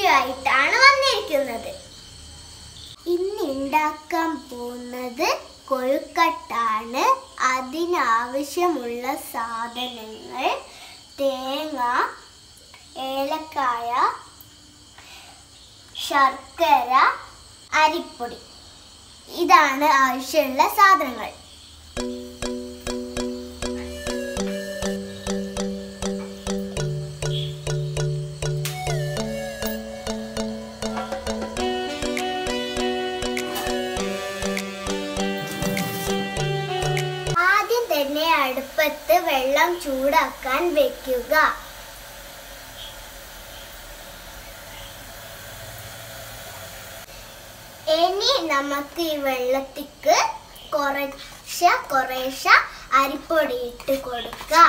video ആയിട്ടാണ് വന്നിരിക്കുന്നത് ഇന്ന് ഉണ്ടാക്കാൻ പോകുന്നത് കൊഴുക്കട്ടാണ് അതിനാവശ്യമുള്ള സാധനങ്ങൾ തേങ്ങ ഏലക്കായ ശർക്കര അരിപ്പൊടി ഇതാണ് ആവശ്യമുള്ള സാധനങ്ങൾ ആദ്യം തന്നെ അടുപ്പത്ത് വെള്ളം ചൂടാക്കാൻ വെക്കുക ഇനി നമുക്ക് ഈ വെള്ളത്തിക്ക് കുറച്ച കുറേശ്ശ അരിപ്പൊടി ഇട്ട് കൊടുക്കാം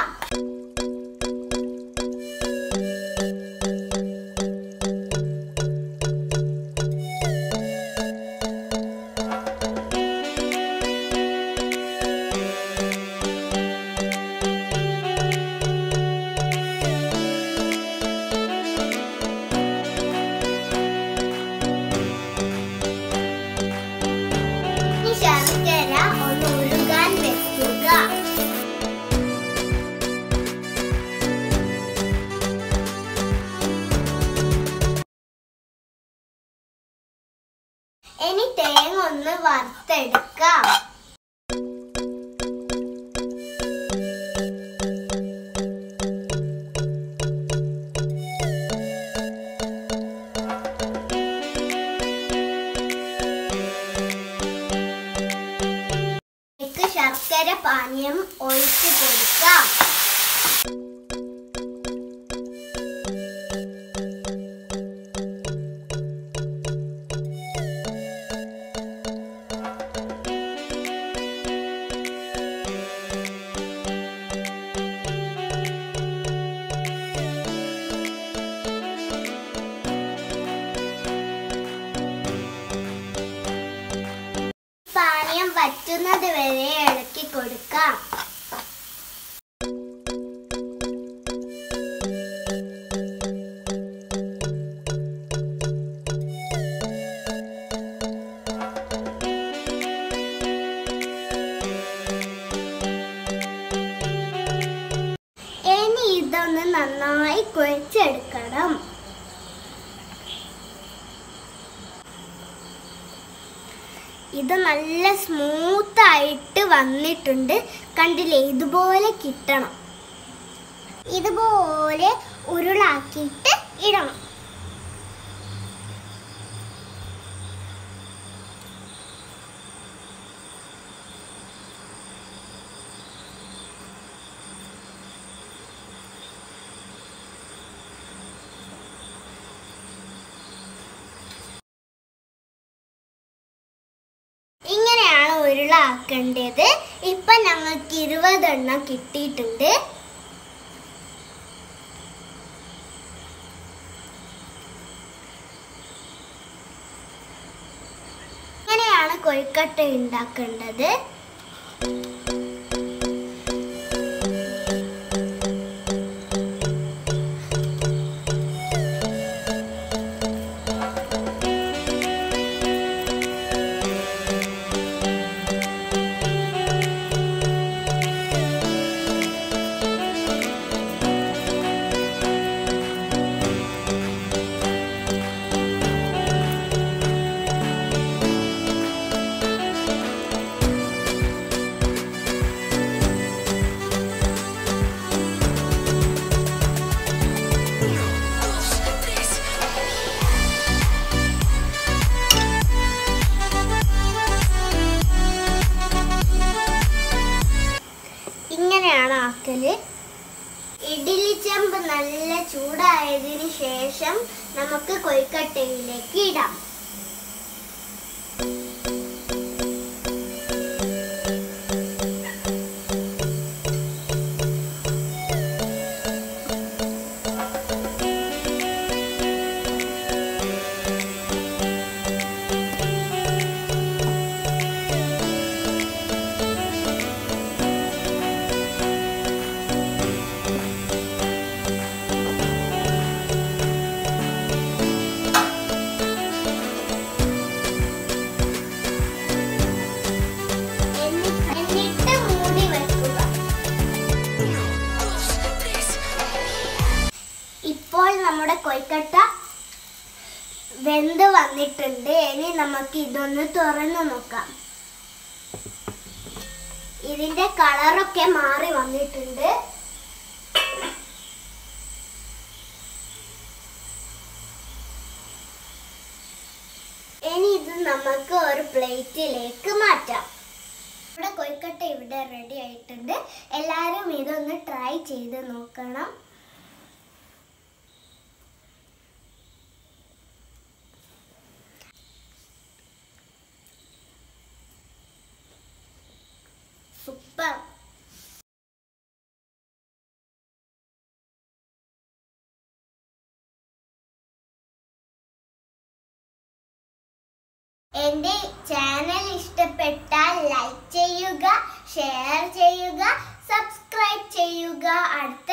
ഈ ശർക്കര ഒന്ന് ഉരുകാൻ വെക്കുക ഇനി തേങ്ങ ഒന്ന് വറുത്തെടുക്കാം ഇതിലേക്ക് ശർക്കര പാനീയം ഒഴിച്ചു കൊടുക്കാം പാനീയം വറ്റുന്നത് വരെ ഇളക്കി കൊടുക്കാം ഇനി ഇതൊന്ന് നന്നായി കുഴച്ചെടുക്കണം ഇത് നല്ല സ്മൂത്ത് ആയിട്ട് വന്നിട്ടുണ്ട് കണ്ടില്ലേ ഇതുപോലെ കിട്ടണം ഇതുപോലെ ഉരുളാക്കിയിട്ട് ഇടണം ഇങ്ങനെയാണ് ഉരുളാക്കേണ്ടത് ഇപ്പൊ ഞങ്ങൾക്ക് ഇരുപതെണ്ണം കിട്ടിയിട്ടുണ്ട് ഇങ്ങനെയാണ് കൊഴുക്കട്ട ഉണ്ടാക്കേണ്ടത് ഇങ്ങനെയാണ് ആക്കല് ഇഡ്ഡലി ചെമ്പ് നല്ല ചൂടായതിനു ശേഷം നമുക്ക് കൊയ്ക്കട്ടയിലേക്ക് ഇടാം വെന്ത് വന്നിട്ടുണ്ട് ഇനി നമുക്ക് ഇതൊന്ന് തുറന്നു നോക്കാം ഇതിന്റെ കളറൊക്കെ മാറി വന്നിട്ടുണ്ട് ഇനി ഇത് നമുക്ക് ഒരു പ്ലേറ്റിലേക്ക് മാറ്റാം ഇവിടെ കൊയ്ക്കട്ട ഇവിടെ റെഡി ആയിട്ടുണ്ട് എല്ലാവരും ഇതൊന്ന് ട്രൈ ചെയ്ത് നോക്കണം സൂപ്പർ എന്റെ ചാനൽ ഇഷ്ടപ്പെട്ടാൽ ലൈക്ക് ചെയ്യുക ഷെയർ ചെയ്യുക സബ്സ്ക്രൈബ് ചെയ്യുക അടുത്ത